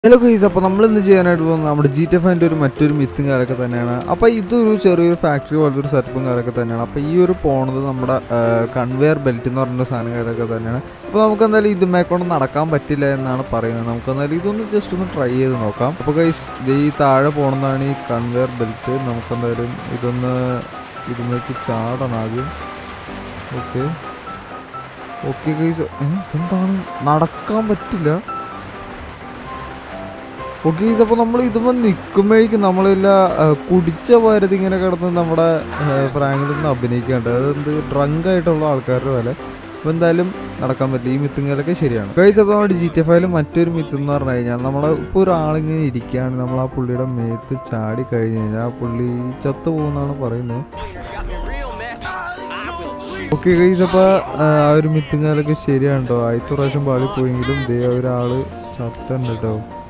hello guys അപ്പോൾ നമ്മൾ ഇന്ന് ചെയ്യാനായിട്ട് പോകുന്നത് നമ്മുടെ ജി ടി എഫിൻ്റെ ഒരു മറ്റൊരു മിത്തും കാര്യമൊക്കെ തന്നെയാണ് അപ്പോൾ ഇതൊരു ചെറിയൊരു ഫാക്ടറി പോലത്തെ ഒരു സെറ്റപ്പും കാര്യമൊക്കെ തന്നെയാണ് അപ്പോൾ ഈ ഒരു പോണത് നമ്മുടെ കൺവെയർ ബെൽറ്റ് എന്ന് പറഞ്ഞ സാധനം കാര്യമൊക്കെ തന്നെയാണ് അപ്പോൾ നമുക്ക് എന്തായാലും ഇതുമേ കൊണ്ട് നടക്കാൻ പറ്റില്ല എന്നാണ് പറയുന്നത് നമുക്ക് എന്തായാലും ഇതൊന്ന് ജസ്റ്റ് ഒന്ന് ട്രൈ ചെയ്ത് നോക്കാം അപ്പോൾ ഗൈസ് ഇത് ഈ താഴെ പോണതാണ് ഈ കൺവെയർ ബെൽറ്റ് നമുക്ക് എന്തായാലും ഇതൊന്ന് ഇതുമേക്ക് ചാടണം ആദ്യം ഓക്കെ ഓക്കെ ഗൈസ് ഇതെന്താണ് നടക്കാൻ പറ്റില്ല ഓക്കെ അപ്പോൾ നമ്മൾ ഇതുമ്പോൾ നിൽക്കുമ്പോഴേക്കും നമ്മളെല്ലാം കുടിച്ച പോയത് ഇങ്ങനെ കിടന്ന് നമ്മുടെ ഫ്രാങ്കിൽ നിന്ന് അഭിനയിക്കാണ്ട് അതെന്ത് ഡ്രങ്ക് ആയിട്ടുള്ള ആൾക്കാരുടെ പോലെ അപ്പോൾ എന്തായാലും നടക്കാൻ പറ്റില്ല ഈ മിത്തുങ്ങലൊക്കെ ശരിയാണ് ഗൈസ് അപ്പോൾ നമ്മുടെ ജി ടി എഫ് മറ്റൊരു മിത്ത് എന്ന് പറഞ്ഞു കഴിഞ്ഞാൽ നമ്മൾ ഇപ്പോൾ ഒരാളിങ്ങനെ ഇരിക്കുകയാണ് നമ്മൾ ആ പുള്ളിയുടെ മേത്ത് ചാടി കഴിഞ്ഞ് കഴിഞ്ഞാൽ ആ പുള്ളി ചത്തു പോകുന്നതാണ് പറയുന്നത് ഓക്കെ ഗൈസ് അപ്പോൾ ആ ഒരു മിത്തുങ്ങാലൊക്കെ ശരിയാണ് കേട്ടോ ആദ്യത്തെ പ്രാവശ്യം പാളി പോയെങ്കിലും ദേ ഒരാൾ ചത്തുണ്ട് കേട്ടോ